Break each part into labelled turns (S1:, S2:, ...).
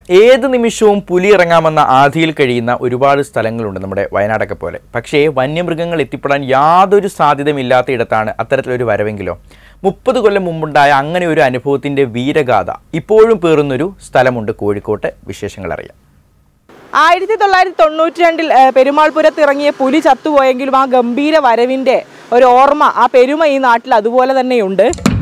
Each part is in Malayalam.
S1: ഏത് നിമിഷവും പുലി ഇറങ്ങാമെന്ന ആധിയിൽ കഴിയുന്ന ഒരുപാട് സ്ഥലങ്ങളുണ്ട് നമ്മുടെ വയനാടൊക്കെ പോലെ പക്ഷേ വന്യമൃഗങ്ങൾ എത്തിപ്പെടാൻ യാതൊരു സാധ്യതയുമില്ലാത്ത ഇടത്താണ് അത്തരത്തിലൊരു വരവെങ്കിലോ മുപ്പത് കൊല്ലം മുമ്പുണ്ടായ അങ്ങനെ ഒരു അനുഭവത്തിൻ്റെ വീരഗാഥ ഇപ്പോഴും പേറുന്നൊരു സ്ഥലമുണ്ട് കോഴിക്കോട്ട് വിശേഷങ്ങൾ അറിയാം
S2: ആയിരത്തി തൊള്ളായിരത്തി തൊണ്ണൂറ്റി രണ്ടിൽ പെരുമാൾപുരത്ത് ഇറങ്ങിയ പുലി ചത്തുപോയെങ്കിലും ആ ഗംഭീര വരവിന്റെ ഒരു ഓർമ്മ ആ പെരുമ ഈ നാട്ടിൽ അതുപോലെ തന്നെയുണ്ട്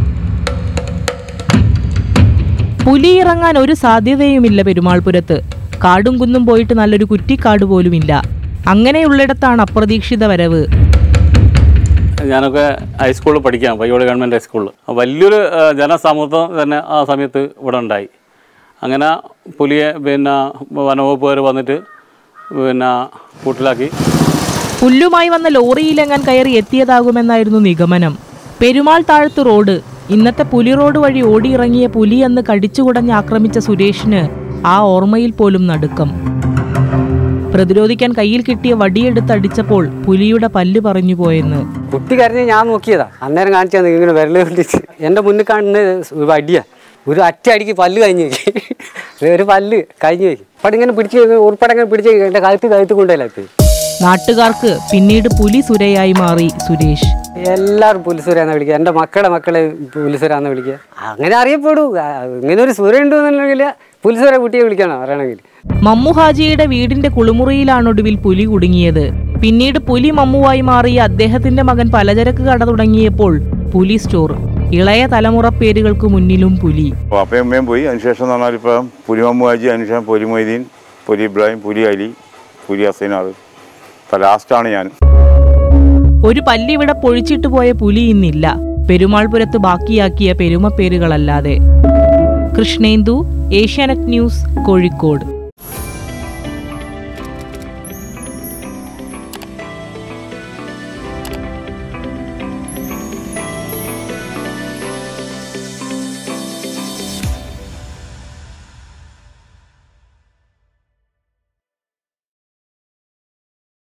S3: പുലി ഇറങ്ങാൻ ഒരു സാധ്യതയുമില്ല പെരുമാൾപുരത്ത് കാടും കുന്നും പോയിട്ട് നല്ലൊരു കുറ്റിക്കാട് പോലുമില്ല അങ്ങനെയുള്ളിടത്താണ് അപ്രതീക്ഷിത വരവ്
S4: ഞാനൊക്കെ ഹൈസ്കൂളിൽ പഠിക്കാം പയ്യോളി ഗവൺമെൻറ് ഹൈസ്കൂളിൽ വലിയൊരു ആ, ജനസമൂഹം തന്നെ ആ സമയത്ത് ഇവിടെ ഉണ്ടായി അങ്ങനെ പുലിയെ പിന്നെ വനവകുപ്പുകാർ വന്നിട്ട് പിന്നെ കൂട്ടിലാക്കി
S3: പുല്ലുമായി വന്ന ലോറിയിലെങ്ങാൻ കയറി എത്തിയതാകുമെന്നായിരുന്നു നിഗമനം പെരുമാൾ താഴത്ത് റോഡ് ഇന്നത്തെ പുലി റോഡ് വഴി ഓടിയിറങ്ങിയ പുലി എന്ന് കടിച്ചുകുടഞ്ഞ് ആക്രമിച്ച സുരേഷിന് ആ ഓർമ്മയിൽ പോലും നടുക്കം പ്രതിരോധിക്കാൻ കയ്യിൽ കിട്ടിയ വടിയെടുത്തടിച്ചപ്പോൾ പുലിയുടെ പല്ല് പറഞ്ഞു പോയെന്ന്
S5: കുട്ടി കരഞ്ഞ് ഞാൻ നോക്കിയതാ അന്നേരം കാണിച്ചാൽ ഇങ്ങനെ വിരല് കൊണ്ടിട്ട് എൻ്റെ മുന്നിൽ കാണുന്നത് ഒരു അടിയാ ഒരു അറ്റ അടിക്ക് പല്ല് കഴിഞ്ഞു പോയി ഒരു പല്ല് കഴിഞ്ഞു പോയി അപ്പം ഇങ്ങനെ പിടിച്ച് ഉൾപ്പെടെ ഇങ്ങനെ പിടിച്ച് എൻ്റെ കഴുത്ത് കഴുത്ത് കൊണ്ടുപോയില്ല ഇപ്പം
S3: നാട്ടുകാർക്ക് പിന്നീട് പുലി സുരയായി മാറി സുരേഷ്
S5: എല്ലാവരും പുലിസുരാന്ന് വിളിക്കുക എൻ്റെ മക്കളെ മക്കളെ പുലിസുരാന്ന് വിളിക്കുക അങ്ങനെ അറിയപ്പെടൂ ആ, ഇങ്ങനെ ഒരു സുര ഉണ്ടെന്നുണ്ടെങ്കിൽ പുലിസുര കുട്ടിയെ വിളിക്കണം അറിയണമെങ്കിൽ
S3: മമ്മു ഹാജിയുടെ വീടിന്റെ കുളിമുറിയിലാണ് ഒടുവിൽ പുലി കുടുങ്ങിയത് പിന്നീട് പുലി മമ്മുവായി മാറിയ അദ്ദേഹത്തിന്റെ മകൻ പലചരക്ക് കട തുടങ്ങിയപ്പോൾ പുലി സ്റ്റോർ ഇളയ തലമുറ പേരുകൾക്ക് മുന്നിലും പുലി
S6: അപ്പോൾ അപ്പയും അമ്മയും പോയി അതിനുശേഷം എന്ന് പറഞ്ഞാൽ ഇപ്പം പുലിമമ്മുവാജി അതിനുശേഷം പുലി മൊയ്തീൻ പുലി ഇബ്രാഹിം പുലി അലി പുലി ഹസൈനാർ ഇപ്പം ലാസ്റ്റാണ് ഞാൻ
S3: ഒരു പല്ലിവിടെ പൊഴിച്ചിട്ട് പോയ പുലി ഇന്നില്ല പെരുമാൾപുരത്ത് ബാക്കിയാക്കിയ പെരുമ പേരുകളല്ലാതെ കൃഷ്ണേന്ദു ഏഷ്യാനെറ്റ് ന്യൂസ് കോഴിക്കോട്